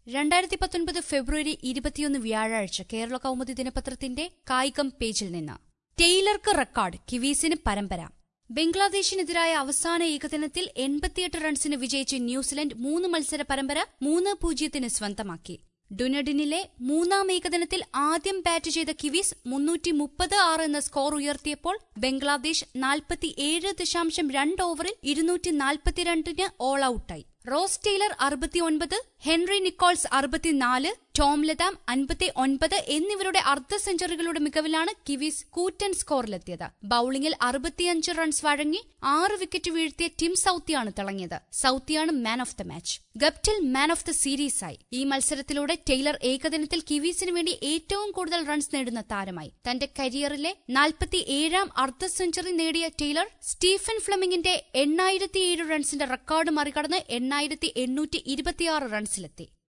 രണ്ടായിരത്തി പത്തൊൻപത് ഫെബ്രുവരി ഇരുപത്തിയൊന്ന് വ്യാഴാഴ്ച കേരള കൗമുദി ദിനപത്രത്തിന്റെ കായികം പേജിൽ നിന്ന് ടെയ്ലർക്ക് റെക്കോർഡ് കിവീസിന് പരമ്പര ബംഗ്ലാദേശിനെതിരായ അവസാന ഏകദിനത്തിൽ എൺപത്തിയെട്ട് റൺസിന് വിജയിച്ച് ന്യൂസിലൻഡ് മൂന്ന് മത്സര പരമ്പര മൂന്ന് പൂജ്യത്തിന് സ്വന്തമാക്കി ഡുനഡിനിലെ മൂന്നാം ഏകദിനത്തിൽ ആദ്യം ബാറ്റ് ചെയ്ത കിവീസ് മുന്നൂറ്റി മുപ്പത് ആറ് എന്ന സ്കോർ ഉയർത്തിയപ്പോൾ ബംഗ്ലാദേശ് നാൽപ്പത്തിയേഴ് ദശാംശം രണ്ട് ഓവറിൽ ഇരുന്നൂറ്റി നാൽപ്പത്തിരണ്ടിന് ഓൾ ഔട്ടായി റോസ് ടെയ്ലർ അറുപത്തിയൊൻപത് ഹെൻറി നിക്കോൾസ് അറുപത്തിനാല് ടോം ലതാം അൻപത്തി ഒൻപത് എന്നിവരുടെ അർദ്ധ സെഞ്ചുറികളുടെ മികവിലാണ് കിവീസ് കൂറ്റൻ സ്കോറിലെത്തിയത് ബൌളിംഗിൽ അറുപത്തിയഞ്ച് റൺസ് വഴങ്ങി ആറ് വിക്കറ്റ് വീഴ്ത്തിയ ടിം സൌത്തിയാണ് തിളങ്ങിയത് സൌത്തിയാണ് man of the match Guptill man of the സീരീസായി ഈ മത്സരത്തിലൂടെ ടെയ്ലർ ഏകദിനത്തിൽ കിവീസിന് വേണ്ടി ഏറ്റവും കൂടുതൽ റൺസ് നേടുന്ന താരമായി തന്റെ കരിയറിലെ നാൽപ്പത്തിയേഴാം അർദ്ധ സെഞ്ചുറി നേടിയ ടെയ്ലർ സ്റ്റീഫൻ ഫ്ലെമിംഗിന്റെ എണ്ണായിരത്തിയേഴ് റൺസിന്റെ റെക്കോർഡ് മറികടന്ന് എണ്ണായിരത്തി എണ്ണൂറ്റി ഇരുപത്തിയാറ് റൺസിലെത്തി